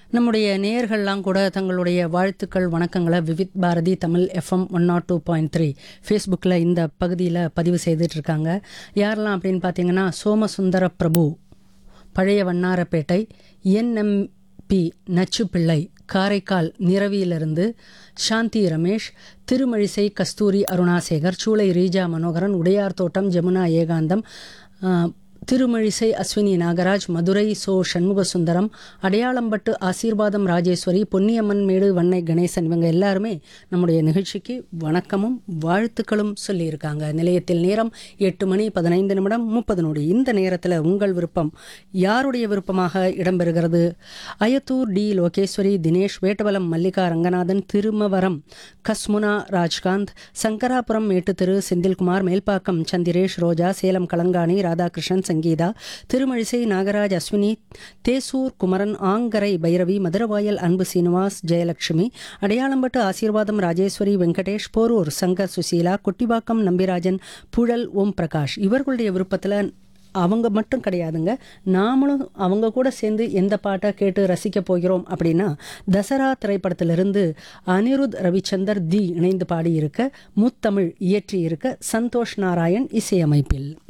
நம்முடைய நேயர்கள்லாம் கூட தங்களுடைய வாழ்த்துக்கள் வணக்கங்களை Vividh Bharati Tamil FM one nought two point three ஃபேஸ்புக்கில் இந்த பகுதியில் பதிவு செய்துட்டு இருக்காங்க யாரெல்லாம் அப்படின்னு பார்த்தீங்கன்னா சோமசுந்தர பிரபு பழைய வண்ணாரப்பேட்டை என்எம்பி நச்சு பிள்ளை காரைக்கால் நிரவியிலிருந்து சாந்தி ரமேஷ் திருமழிசை கஸ்தூரி அருணாசேகர் சூளை ரீஜா மனோகரன் உடையார் தோட்டம் ஜமுனா ஏகாந்தம் ஆ, திருமழிசை அஸ்வினி நாகராஜ் மதுரை சோ சண்முகசுந்தரம் அடையாளம்பட்டு ஆசீர்வாதம் ராஜேஸ்வரி பொன்னியம்மன் மேடு வண்ணை கணேசன் இவங்க எல்லாருமே நம்முடைய நிகழ்ச்சிக்கு வணக்கமும் வாழ்த்துக்களும் சொல்லியிருக்காங்க நிலையத்தில் நேரம் எட்டு மணி பதினைந்து நிமிடம் முப்பது நொடி இந்த நேரத்தில் உங்கள் விருப்பம் யாருடைய விருப்பமாக இடம்பெறுகிறது அயத்தூர் டி லோகேஸ்வரி தினேஷ் வேட்டவலம் மல்லிகா ரங்கநாதன் திருமவரம் கஸ்முனா ராஜ்காந்த் சங்கராபுரம் மேட்டுத்திரு செந்தில்குமார் மேல்பாக்கம் சந்திரேஷ் ரோஜா சேலம் கலங்காணி ராதாகிருஷ்ணன் சங்கீதா திருமழிசை நாகராஜ் அஸ்வினி தேசூர் குமரன் ஆங்கரை பைரவி மதுரவாயல் அன்பு சீனிவாஸ் ஜெயலட்சுமி அடையாளம்பட்டு ஆசீர்வாதம் ராஜேஸ்வரி வெங்கடேஷ் போரூர் சங்கர் சுசீலா கொட்டிபாக்கம் நம்பிராஜன் புழல் ஓம் பிரகாஷ் இவர்களுடைய விருப்பத்தில் அவங்க மட்டும் கிடையாதுங்க நாமளும் அவங்க கூட சேர்ந்து எந்த பாட்டை கேட்டு ரசிக்க போகிறோம் அப்படின்னா தசரா திரைப்படத்திலிருந்து அனிருத் ரவிச்சந்தர் தி இணைந்து பாடியிருக்க முத்தமிழ் இயற்றியிருக்க சந்தோஷ் நாராயண் இசையமைப்பில்